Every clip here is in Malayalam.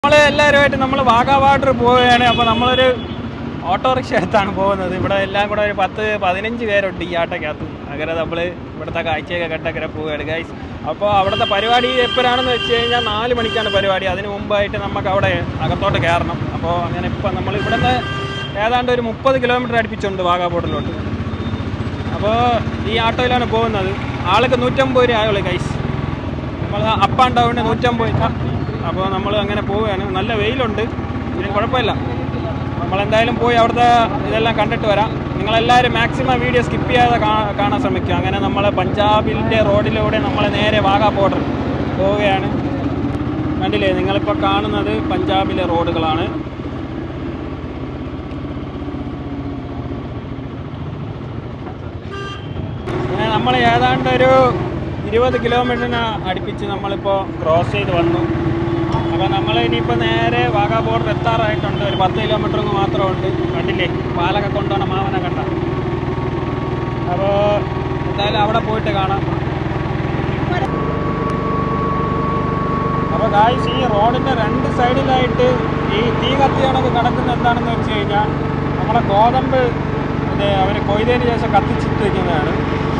നമ്മൾ എല്ലാവരുമായിട്ട് നമ്മൾ വാഗാ വാട്ടർ പോവുകയാണ് അപ്പോൾ നമ്മളൊരു ഓട്ടോറിക്ഷ എടുത്താണ് പോകുന്നത് ഇവിടെ എല്ലാം കൂടെ ഒരു പത്ത് പതിനഞ്ച് പേരുണ്ട് ഈ ആട്ടക്കകത്ത് അങ്ങനെ നമ്മൾ ഇവിടുത്തെ കാഴ്ചയൊക്കെ കണ്ടങ്ങനെ പോവുകയാണ് ഗൈസ് അപ്പോൾ അവിടുത്തെ പരിപാടി എപ്പോഴാണെന്ന് വെച്ച് കഴിഞ്ഞാൽ നാല് മണിക്കാണ് പരിപാടി അതിന് മുമ്പായിട്ട് നമുക്ക് അവിടെ അകത്തോട്ട് കയറണം അപ്പോൾ അങ്ങനെ ഇപ്പം നമ്മൾ ഇവിടുന്ന് ഏതാണ്ട് ഒരു മുപ്പത് കിലോമീറ്റർ അടുപ്പിച്ചുണ്ട് വാഗാ ബോർഡിലോട്ട് അപ്പോൾ ഈ ആട്ടോയിലാണ് പോകുന്നത് ആൾക്ക് നൂറ്റമ്പത് രൂപ ആയുള്ളൂ ഗൈസ് നമ്മൾ അപ്പ് ആൻഡ് ഡൗൺ നൂറ്റമ്പത് രൂപ അപ്പോൾ നമ്മൾ അങ്ങനെ പോവുകയാണ് നല്ല വെയിലുണ്ട് ഇതിന് കുഴപ്പമില്ല നമ്മളെന്തായാലും പോയി അവിടുത്തെ ഇതെല്ലാം കണ്ടിട്ട് വരാം നിങ്ങളെല്ലാവരും മാക്സിമം വീഡിയോ സ്കിപ്പ് ചെയ്യാതെ കാ- കാണാൻ ശ്രമിക്കുക അങ്ങനെ നമ്മൾ പഞ്ചാബിൻ്റെ റോഡിലൂടെ നമ്മൾ നേരെ വാഗാ ബോർഡർ പോവുകയാണ് കണ്ടില്ലേ നിങ്ങളിപ്പോൾ കാണുന്നത് പഞ്ചാബിലെ റോഡുകളാണ് അങ്ങനെ നമ്മൾ ഏതാണ്ട് ഒരു ഇരുപത് കിലോമീറ്ററിന് അടുപ്പിച്ച് നമ്മളിപ്പോൾ ക്രോസ് ചെയ്ത് വന്നു അപ്പോൾ നമ്മൾ ഇനിയിപ്പോൾ നേരെ വാഗാ ബോർഡർ എത്താറായിട്ടുണ്ട് ഒരു പത്ത് കിലോമീറ്റർ മാത്രമേ ഉണ്ട് കണ്ടില്ലേ പാലൊക്കെ കൊണ്ടുപോകണം മാവനെ കണ്ട അപ്പോൾ എന്തായാലും അവിടെ പോയിട്ട് കാണാം അപ്പോൾ ഗായ്സ് ഈ റോഡിൻ്റെ രണ്ട് സൈഡിലായിട്ട് ഈ തീ കത്തി കണക്ക് കിടക്കുന്ന എന്താണെന്ന് വെച്ച് കഴിഞ്ഞാൽ നമ്മുടെ ഗോതമ്പ് ഇത് അവർ കൊയ്തതിന് ശേഷം കത്തിച്ചിട്ട് വയ്ക്കുന്നതാണ്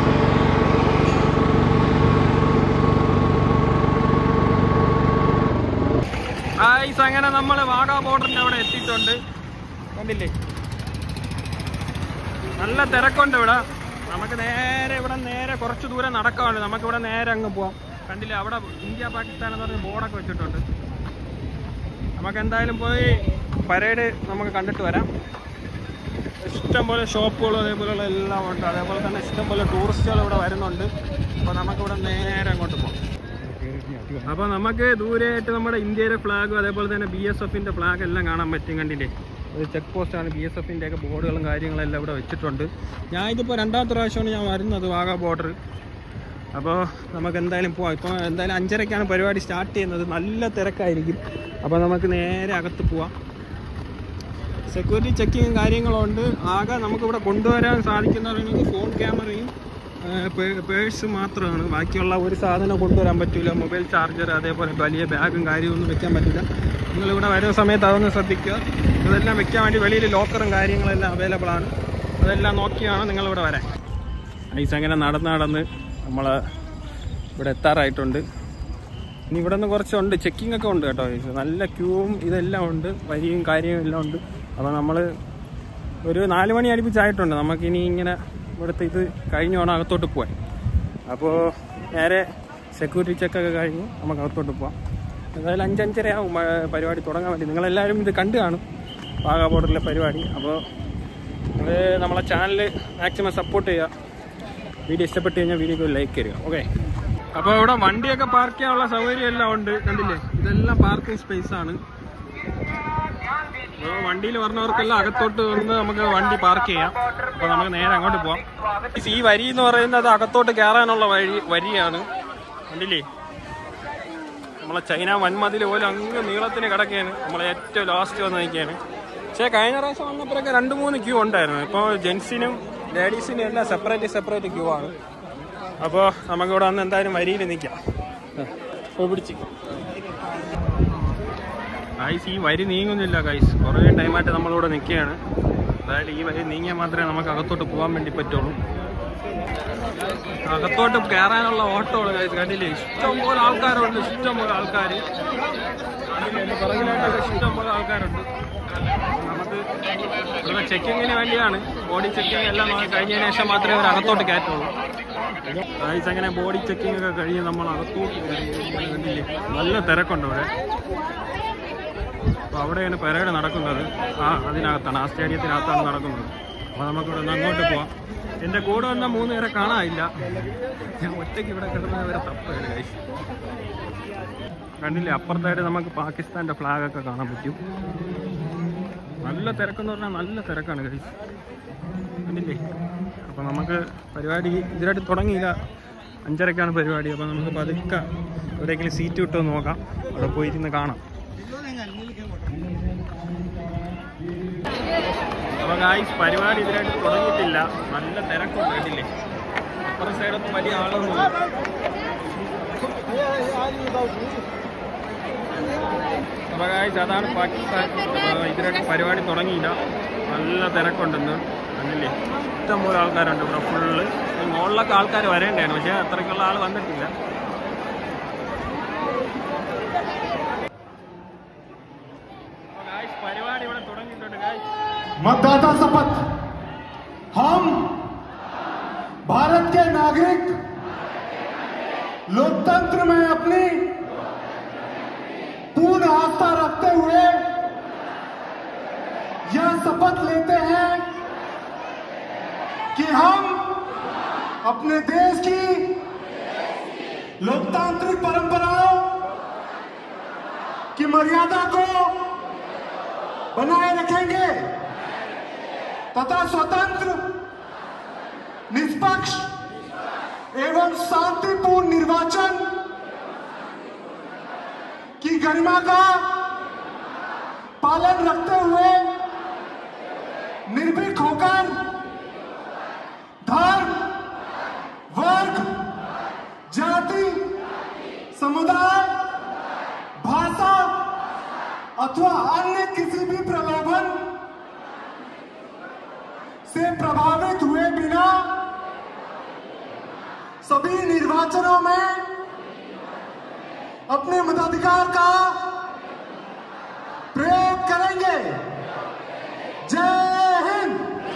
ഗായ്സ് അങ്ങനെ നമ്മൾ വാഗാ ബോർഡറിൻ്റെ അവിടെ എത്തിയിട്ടുണ്ട് കണ്ടില്ലേ നല്ല തിരക്കുണ്ട് ഇവിടെ നമുക്ക് നേരെ ഇവിടെ നേരെ കുറച്ച് ദൂരം നടക്കാനുണ്ട് നമുക്ക് ഇവിടെ നേരെ അങ്ങ് പോവാം കണ്ടില്ലേ അവിടെ ഇന്ത്യ പാകിസ്ഥാൻ എന്ന് പറഞ്ഞ ബോർഡൊക്കെ വെച്ചിട്ടുണ്ട് നമുക്ക് എന്തായാലും പോയി പരേഡ് നമുക്ക് കണ്ടിട്ട് വരാം ഇഷ്ടംപോലെ ഷോപ്പുകളും അതേപോലെയുള്ള എല്ലാം ഉണ്ട് അതേപോലെ തന്നെ ഇഷ്ടംപോലെ ടൂറിസ്റ്റുകൾ ഇവിടെ വരുന്നുണ്ട് അപ്പോൾ നമുക്കിവിടെ നേരെ അങ്ങോട്ട് പോകാം അപ്പോൾ നമുക്ക് ദൂരെയായിട്ട് നമ്മുടെ ഇന്ത്യയുടെ ഫ്ലാഗും അതേപോലെ തന്നെ ബി എസ് എഫിൻ്റെ ഫ്ലാഗ് എല്ലാം കാണാൻ പറ്റും കണ്ടില്ലേ ഒരു ചെക്ക് പോസ്റ്റാണ് ബി എസ് എഫിൻ്റെ ഒക്കെ ബോർഡുകളും കാര്യങ്ങളെല്ലാം ഇവിടെ വെച്ചിട്ടുണ്ട് ഞാൻ ഇതിപ്പോൾ രണ്ടാമത്തെ പ്രാവശ്യമാണ് ഞാൻ വരുന്നത് വാഗാ ബോർഡർ അപ്പോൾ നമുക്ക് എന്തായാലും പോവാം ഇപ്പോൾ എന്തായാലും അഞ്ചരയ്ക്കാണ് പരിപാടി സ്റ്റാർട്ട് ചെയ്യുന്നത് നല്ല തിരക്കായിരിക്കും അപ്പോൾ നമുക്ക് നേരെ അകത്ത് പോവാം സെക്യൂരിറ്റി ചെക്കിങ്ങും കാര്യങ്ങളുണ്ട് ആകെ നമുക്കിവിടെ കൊണ്ടുവരാൻ സാധിക്കുന്ന പറയുന്നത് ഫോൺ ക്യാമറയും പേഴ്സ് മാത്രമാണ് ബാക്കിയുള്ള ഒരു സാധനം കൊണ്ടുവരാൻ പറ്റില്ല മൊബൈൽ ചാർജർ അതേപോലെ വലിയ ബാഗും കാര്യമൊന്നും വെക്കാൻ പറ്റില്ല നിങ്ങളിവിടെ വരുന്ന സമയത്ത് അതൊന്ന് ശ്രദ്ധിക്കുക ഇതെല്ലാം വെക്കാൻ വേണ്ടി വെളിയിൽ ലോക്കറും കാര്യങ്ങളെല്ലാം അവൈലബിൾ ആണ് അതെല്ലാം നോക്കിയാണ് നിങ്ങളിവിടെ വരാൻ ഐസ് അങ്ങനെ നടന്ന് നടന്ന് നമ്മൾ ഇവിടെ എത്താറായിട്ടുണ്ട് ഇനി ഇവിടെ നിന്ന് കുറച്ചുണ്ട് ചെക്കിംഗ് ഒക്കെ ഉണ്ട് കേട്ടോ guys. നല്ല ക്യൂവും ഇതെല്ലാം ഉണ്ട് വരിയും കാര്യവും എല്ലാം ഉണ്ട് അപ്പോൾ നമ്മൾ ഒരു നാല് മണി അടുപ്പിച്ചായിട്ടുണ്ട് നമുക്കിനി ഇങ്ങനെ ഇവിടുത്തെ ഇത് കഴിഞ്ഞ് വേണം അകത്തോട്ട് പോകാൻ അപ്പോൾ നേരെ സെക്യൂരിറ്റി ചെക്കൊക്കെ കഴിഞ്ഞ് നമുക്ക് അകത്തോട്ട് പോവാം എന്തായാലും അഞ്ചഞ്ചര ആവും പ- പരിപാടി തുടങ്ങാൻ വേണ്ടി നിങ്ങളെല്ലാവരും ഇത് കണ്ടു കാണും വാഗാ ബോർഡറിലെ പരിപാടി അപ്പോൾ നിങ്ങൾ നമ്മളെ ചാനൽ മാക്സിമം സപ്പോർട്ട് ചെയ്യുക വീഡിയോ ഇഷ്ടപ്പെട്ട് കഴിഞ്ഞാൽ വീഡിയോക്ക് ലൈക്ക് തരിക ഓക്കെ അപ്പോൾ ഇവിടെ വണ്ടിയൊക്കെ പാർക്ക് ചെയ്യാനുള്ള സൗകര്യം എല്ലാം ഉണ്ട് കണ്ടില്ലേ ഇതെല്ലാം പാർക്കിംഗ് സ്പേസ് ആണ് അപ്പോൾ വണ്ടിയിൽ വരുന്നവർക്കെല്ലാം അകത്തോട്ട് വന്ന് നമുക്ക് വണ്ടി പാർക്ക് ചെയ്യാം അപ്പോൾ നമുക്ക് നേരെ അങ്ങോട്ട് പോവാം ഈ വരി എന്ന് പറയുന്നത് അകത്തോട്ട് കയറാനുള്ള വഴി വരിയാണ് കണ്ടില്ലേ നമ്മളെ ചൈന വൻമതിൽ പോലെ അങ്ങ് നീളത്തിന് കിടക്കുകയാണ് നമ്മളെ ഏറ്റവും ലാസ്റ്റ് വന്ന് നിൽക്കുകയാണ് പക്ഷേ കഴിഞ്ഞ പ്രാവശ്യം വന്നപ്പോഴൊക്കെ രണ്ട് മൂന്ന് ക്യൂ ഉണ്ടായിരുന്നു ഇപ്പോൾ ജെൻസിനും ലേഡീസിനും എല്ലാം സെപ്പറേറ്റ് സെപ്പറേറ്റ് ക്യൂ ആണ് അപ്പോൾ നമുക്കിവിടെ വന്ന് എന്തായാലും വരിയിൽ നിൽക്കാം ഇപ്പോൾ പിടിച്ച് ഗൈസ് ഈ വരി നീങ്ങുന്നില്ല ഗൈസ് കുറേ ടൈമായിട്ട് നമ്മളിവിടെ നിൽക്കുകയാണ് അതായത് ഈ വരി നീങ്ങിയാൽ മാത്രമേ നമുക്ക് അകത്തോട്ട് പോകാൻ വേണ്ടി പറ്റുള്ളൂ അകത്തോട്ട് കയറാനുള്ള ഓട്ടോകൾ ഗൈസ് കണ്ടില്ലേ ഇഷ്ടം പോലെ ആൾക്കാരുണ്ട് ഇഷ്ടം പോലെ ആൾക്കാർ എൻ്റെ പുറകിലായിട്ടൊക്കെ ഇഷ്ടം പോലെ ആൾക്കാരുണ്ട് നമുക്ക് ഇവിടെ ചെക്കിങ്ങിന് വേണ്ടിയാണ് ബോഡി ചെക്കിങ് എല്ലാം നമുക്ക് കഴിഞ്ഞതിന് ശേഷം മാത്രമേ അവർ അകത്തോട്ട് കയറ്റുള്ളൂ ഗൈസ് അങ്ങനെ ബോഡി ചെക്കിംഗ് ഒക്കെ കഴിഞ്ഞ് നമ്മൾ അകത്തോട്ട് കയറി. കണ്ടില്ലേ നല്ല തിരക്കുണ്ട് ഇവിടെ അപ്പോൾ അവിടെയാണ് പരേഡ് നടക്കുന്നത് ആ അതിനകത്താണ് ആ സ്റ്റേഡിയത്തിനകത്താണ് നടക്കുന്നത് അപ്പോൾ നമുക്കിവിടെ നിന്ന് അങ്ങോട്ട് പോവാം എൻ്റെ കൂടെ വന്ന മൂന്ന് പേരെ കാണാനില്ല ഞാൻ ഒറ്റയ്ക്ക് ഇവിടെ കിടന്നവരെ തപ്പാണ് ഗൈസ് കണ്ടില്ലേ അപ്പുറത്തായിട്ട് നമുക്ക് പാകിസ്ഥാൻ്റെ ഫ്ലാഗ് ഒക്കെ കാണാൻ പറ്റും നല്ല തിരക്കെന്ന് പറഞ്ഞാൽ നല്ല തിരക്കാണ് ഗൈസ് കണ്ടില്ലേ അപ്പോൾ നമുക്ക് പരിപാടി ഇതിലായിട്ട് തുടങ്ങിയില്ല അഞ്ചരക്കാണ് പരിപാടി അപ്പോൾ നമുക്ക് പതുക്കെ എവിടെയെങ്കിലും സീറ്റ് കിട്ടുമോ എന്ന് നോക്കാം അവിടെ പോയിരുന്ന് കാണാം അപ്പോൾ ഗായ്സ് പരിപാടി ഇതിലായിട്ട് തുടങ്ങിയിട്ടില്ല നല്ല തിരക്കുണ്ട് കണ്ടില്ലേ അപ്പുറം സൈഡൊന്നും വലിയ ആളൊന്നും അപ്പോൾ കാഴ്ച അതാണ് പാകിസ്ഥാൻ അപ്പോൾ ഇതിലൊക്കെ പരിപാടി തുടങ്ങിയില്ല നല്ല തിരക്കുണ്ടെന്ന് കണ്ടില്ലേ ഇഷ്ടംപോലെ ആൾക്കാരുണ്ട് ഇവിടെ ഫുള്ള് മുകളിലൊക്കെ ആൾക്കാർ വരേണ്ടതാണ് പക്ഷേ അത്രയ്ക്കുള്ള ആൾ വന്നിട്ടില്ല അപ്പോൾ guys, പരിപാടി ഇവിടെ തുടങ്ങിയിട്ടുണ്ട് guys. मतदाता शपथ हम भारत के नागरिक लोकतंत्र में अपनी पूर्ण आस्था रखते हुए यह शपथ लेते हैं कि हम अपने देश की लोकतांत्रिक परंपराओं की मर्यादा को बनाए रखेंगे तथा स्वतंत्र निष्पक्ष एवं शांतिपूर्ण निर्वाचन की गरिमा का पालन रखते हुए निर्भीक होकर धर्म वर्ग जाति समुदाय भाषा अथवा अन्य किसी भी प्रलोभन से प्रभावित हुए बिना सभी निर्वाचनों में अपने मताधिकार का प्रयोग करेंगे जय हिंद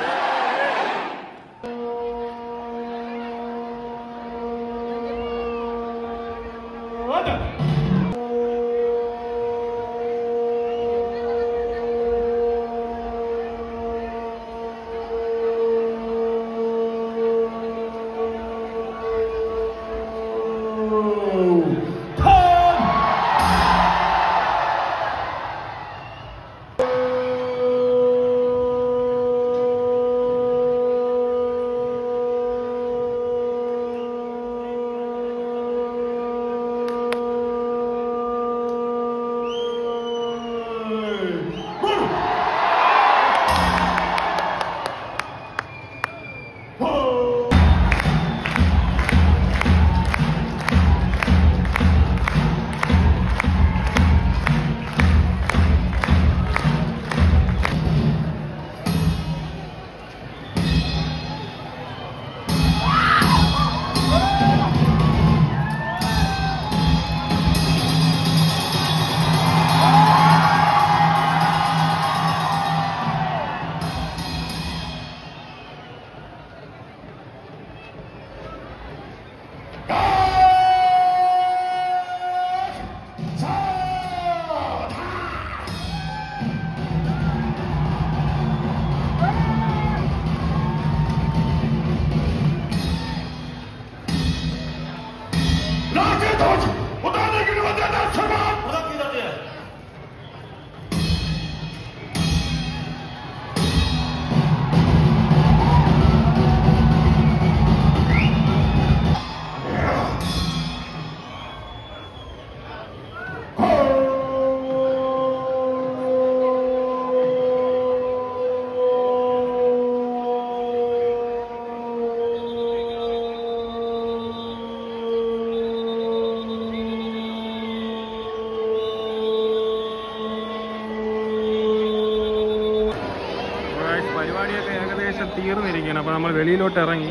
Alright, പരിപാടിയൊക്കെ ഏകദേശം തീർന്നിരിക്കുകയാണ് അപ്പോൾ നമ്മൾ വെളിയിലോട്ട് ഇറങ്ങി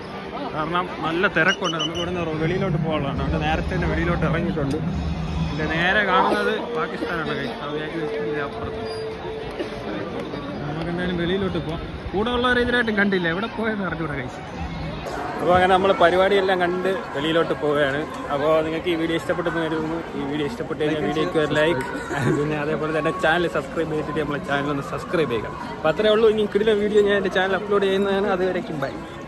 കാരണം നല്ല തിരക്കുണ്ട് നമുക്ക് ഇവിടെ നിന്ന് വെളിയിലോട്ട് പോകാനുള്ളതാണ് അതുകൊണ്ട് നേരത്തെ തന്നെ വെളിയിലോട്ട് ഇറങ്ങിയിട്ടുണ്ട് ഇതിൻ്റെ നേരെ കാണുന്നത് പാകിസ്ഥാനാണ് കൈ അപ്പുറത്ത് നമുക്ക് എന്തായാലും വെളിയിലോട്ട് പോവാം കൂടെ ഉള്ളവർ ഇതിലായിട്ടും കണ്ടില്ല എവിടെ പോയെന്ന് അറിഞ്ഞൂടെ കഴിച്ചു അപ്പോൾ അങ്ങനെ നമ്മൾ പരിപാടിയെല്ലാം കണ്ട് വെളിയിലോട്ട് പോവുകയാണ് അപ്പോൾ നിങ്ങൾക്ക് ഈ വീഡിയോ ഇഷ്ടപ്പെട്ടെന്ന് കരുതുന്നു ഈ വീഡിയോ ഇഷ്ടപ്പെട്ട് കഴിഞ്ഞാൽ വീഡിയോയ്ക്ക് ഒരു ലൈക്ക് പിന്നെ അതേപോലെ തന്നെ ചാനൽ സബ്സ്ക്രൈബ് ചെയ്തിട്ട് നമ്മളെ ചാനൽ ഒന്ന് സബ്സ്ക്രൈബ് ചെയ്യുക അപ്പോൾ അത്രേ ഉള്ളൂ ഇനി കിടില വീഡിയോ ഞാൻ എൻ്റെ ചാനൽ അപ്ലോഡ് ചെയ്യുന്നതാണ് അതുവരേക്കും ബൈ